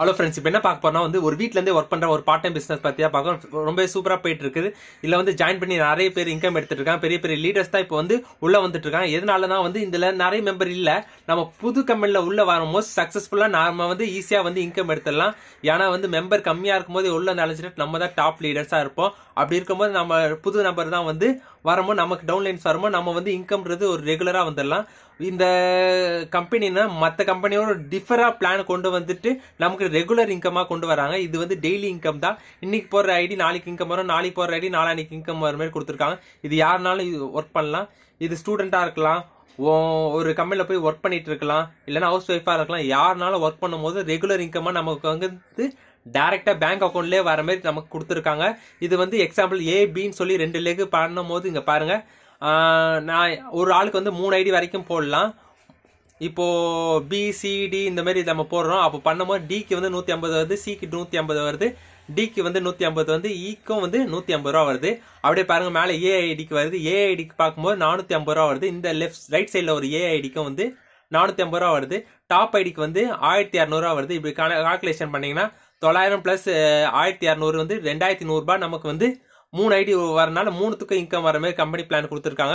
hello friends இப்போ என்ன பார்க்க போறோம்னா வந்து ஒரு வீட்ல இருந்தே ஒர்க் பண்ற ஒரு பார்ட் டைம் பிசினஸ் பத்தியா பார்க்க ரொம்ப சூப்பரா போயிட்டு இருக்குது இதுல வந்து ஜாயின் பண்ணி நிறைய பேர் இன்கம் எடுத்துட்டு இருக்காங்க பெரிய பெரிய லீடர்ஸ் தான் இப்போ வந்து உள்ள வந்துட்டு இருக்காங்க எதனாலனா வந்து இதுல நிறைய மெம்பர் இல்ல நம்ம புது கம்பெனில உள்ள வரும்போது சக்சஸ்ஃபுல்லா நாம வந்து ஈஸியா வந்து இன்கம் எடுத்துடலாம் ஏன்னா வந்து மெம்பர் கம்மியா இருக்கும்போது உள்ள நினைச்சிட்டு நம்ம தான் டாப் லீடர்ஸா இருப்போம் அப்படி இருக்கும்போது நம்ம புது நம்பர் தான் வந்து வரும்போது நமக்கு டவுன்லைன்ஸ் வரும்போது நம்ம வந்து இன்கம்ன்றது ஒரு ரெகுலரா வந்துடலாம் இந்த கம்பெனினா மற்ற கம்பெனியோட டிஃபரா பிளான் கொண்டு வந்துட்டு நமக்கு ரெகுலர் இன்கமா கொண்டு வராங்க இது வந்து டெய்லி இன்கம் தான் இன்னைக்கு போடுற ஐடி நாளைக்கு இன்கம் வரும் நாளைக்கு போடுற ஐடி நாளானிக்கு இன்கம் வர மாதிரி கொடுத்துருக்காங்க இது யாருனாலும் இது ஒர்க் பண்ணலாம் இது ஸ்டூடெண்டா இருக்கலாம் ஓ- ஒரு கம்பெனில போய் ஒர்க் பண்ணிட்டு இருக்கலாம் இல்லைன்னா ஹவுஸ் ஒய்ஃபா இருக்கலாம் யாருனாலும் ஒர்க் பண்ணும்போது ரெகுலர் இன்கமா நமக்கு வந்து டைரக்டா பேங்க் அக்கௌண்ட்லயே வர மாதிரி நமக்கு கொடுத்துருக்காங்க இது வந்து எக்ஸாம்பிள் ஏ பின்னு சொல்லி ரெண்டு லெக் பண்ணும்போது இங்க பாருங்க ஆஹ் நான் ஒரு ஆளுக்கு வந்து மூணு ஐடி வரைக்கும் போடலாம் இப்போ பி சி டி இந்த மாதிரி நம்ம போடுறோம் அப்போ பண்ணும்போது டிக்கு வந்து நூத்தி ஐம்பது வருது சிக்கு நூத்தி ஐம்பது வருது டிக்கு வந்து நூத்தி ஐம்பது வந்து ஈக்கும் வந்து நூத்தி ஐம்பது ரூபா வருது அப்படியே பாருங்க மேல ஏஐடிக்கு வருது ஏஐடிக்கு பார்க்கும்போது நானூத்தி ஐம்பது ரூபா வருது இந்த லெஃப்ட் ரைட் சைட்ல ஒரு ஏஐடிக்கும் வந்து நானூத்தி ஐம்பது ரூபா வருது டாப் ஐடிக்கு வந்து ஆயிரத்தி இரநூறுவா வருது இப்படி கால்குலேஷன் பண்ணீங்கன்னா தொள்ளாயிரம் பிளஸ் ஆயிரத்தி இரநூறு வந்து ரெண்டாயிரத்தி நூறுரூபா நமக்கு வந்து மூணு ஐடி வரனால மூணுத்துக்கும் இன்கம் வர மாதிரி கம்பெனி பிளான் கொடுத்துருக்காங்க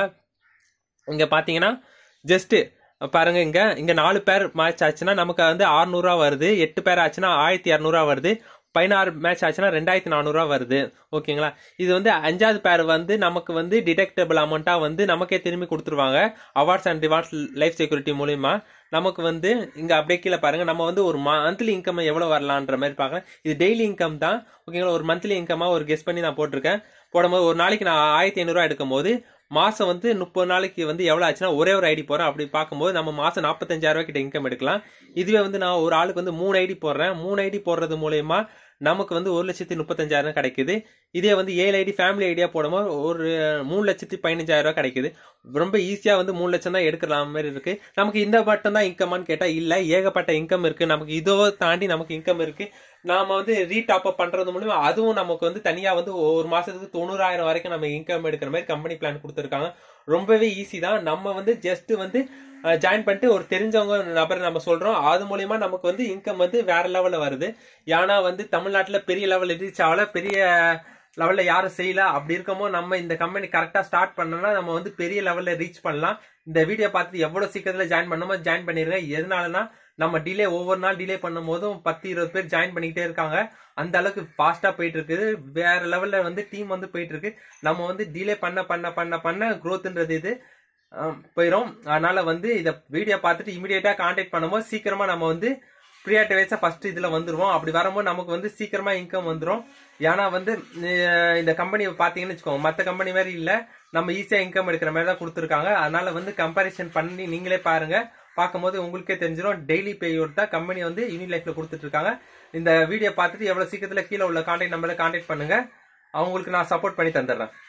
இங்க பாத்தீங்கன்னா ஜஸ்ட் பாருங்க இங்க இங்க நாலு பேர் மேட்ச் ஆச்சுன்னா நமக்கு வந்து 600 ரூபா வருது எட்டு பேர் ஆச்சுன்னா ஆயிரத்தி இரநூறுவா வருது பதினாறு மேட்ச் ஆச்சுன்னா ரெண்டாயிரத்தி நானூறுரூவா வருது ஓகேங்களா இது வந்து அஞ்சாவது பேர் வந்து நமக்கு வந்து டிடெக்டபிள் அமௌண்ட்டா வந்து நமக்கே திரும்பி கொடுத்துருவாங்க awards and rewards life security மூலியமா நமக்கு வந்து இங்க அப்படியே கீழே பாருங்க நம்ம வந்து ஒரு மந்த்லி இன்கம் எவ்வளவு வரலான்ற மாதிரி பார்க்கலாம் இது டெய்லி இன்கம் தான் ஓகேங்களா ஒரு மந்த்லி இன்கமா ஒரு கெஸ் பண்ணி நான் போட்டிருக்கேன் போடும்போது ஒரு நாளைக்கு நான் ஆயிரத்தி ஐநூறுரூவா எடுக்கும் போது மாசம் வந்து முப்பது நாளைக்கு வந்து எவ்வளவு ஆச்சுன்னா ஒரே ஒரு ஐடி போறேன் அப்படி பார்க்கும்போது நம்ம மாசம் நாற்பத்தஞ்சாயிரம் ரூபாய் கிட்ட இன்கம் எடுக்கலாம் இதுவே வந்து நான் ஒரு ஆளுக்கு வந்து மூணு ஐடி போடுறேன் மூணு ஐடி போடுறது மூலயமா நமக்கு வந்து ஒரு லட்சத்தி முப்பத்தஞ்சாயிரம் கிடைக்குது இதே வந்து ஏழு ஐடி ஃபேமிலி ஐடியா போடும்போது ஒரு மூணு லட்சத்தி பதினஞ்சாயிரம் ரூபாய் கிடைக்குது ரொம்ப ஈஸியா வந்து மூணு லட்சம் தான் எடுக்கலாம் மாதிரி இருக்கு நமக்கு இந்த மட்டும் தான் இன்கமான்னு கேட்டா இல்ல ஏகப்பட்ட இன்கம் இருக்கு நமக்கு இதோ தாண்டி நமக்கு இன்கம் இருக்கு நாம வந்து ரீடாப் அப் பண்றது மூலமா அதுவும் நமக்கு வந்து தனியா வந்து ஒரு மாசத்துக்கு தொண்ணூறாயிரம் வரைக்கும் நம்ம இன்கம் எடுக்கிற மாதிரி கம்பெனி பிளான் கொடுத்துருக்காங்க ரொம்பவே ஈஸி தான் நம்ம வந்து ஜஸ்ட் வந்து ஜாயின் பண்ணிட்டு ஒரு தெரிஞ்சவங்க நபர் நம்ம சொல்றோம் அது மூலியமா நமக்கு வந்து இன்கம் வந்து வேற லெவல்ல வருது ஏன்னா வந்து தமிழ்நாட்டுல பெரிய லெவல் ரீச் ஆகல பெரிய லெவல்ல யாரும் செய்யல அப்படி இருக்கமோ நம்ம இந்த கம்பெனி கரெக்டா ஸ்டார்ட் பண்ணோம்னா நம்ம வந்து பெரிய லெவல்ல ரீச் பண்ணலாம் இந்த வீடியோ பார்த்து எவ்வளவு சீக்கிரத்துல ஜாயின் பண்ணுமோ ஜாயின் பண்ணிருங்க எதனாலனா நம்ம டிலே ஒவ்வொரு நாள் டிலே பண்ணும் போதும் பத்து இருபது பேர் ஜாயின் பண்ணிக்கிட்டே இருக்காங்க அந்த அளவுக்கு ஃபாஸ்டா போயிட்டு இருக்குது வேற லெவல்ல வந்து டீம் வந்து போயிட்டு இருக்கு நம்ம வந்து டிலே பண்ண பண்ண பண்ண பண்ண growthன்றது இது ஆம், போயிரும் அதனால வந்து இத வீடியோ பார்த்துட்டு இமிடியேட்டா கான்டாக்ட் பண்ணும்போது சீக்கிரமா நம்ம வந்து ப்ரியாட்டிவைஸா ஃபர்ஸ்ட் இதுல வந்துருவோம் அப்படி வரும்போது நமக்கு வந்து சீக்கிரமா இன்கம் வந்துரும் ஏன்னா வந்து அஹ், இந்த கம்பெனி பாத்தீங்கன்னு வச்சுக்கோங்க மத்த கம்பெனி மாதிரி இல்ல நம்ம ஈஸியா இன்கம் எடுக்கிற மாதிரி தான் கொடுத்துருக்காங்க அதனால வந்து கம்பாரிசன் பண்ணி நீங்களே பாருங்க பார்க்கும்போது உங்களுக்கே தெரிஞ்சிடும் டெய்லி பேயோட் தான் கம்பெனி வந்து யூனி லைஃப்ல கொடுத்துட்டு இருக்காங்க இந்த வீடியோ பார்த்துட்டு எவ்வளவு சீக்கிரத்துல கீழே உள்ள கான்டாக்ட் நம்பர்ல கான்டாக்ட் பண்ணுங்க அவங்களுக்கு நான் சப்போர்ட் பண்ணி தந்துடுறேன்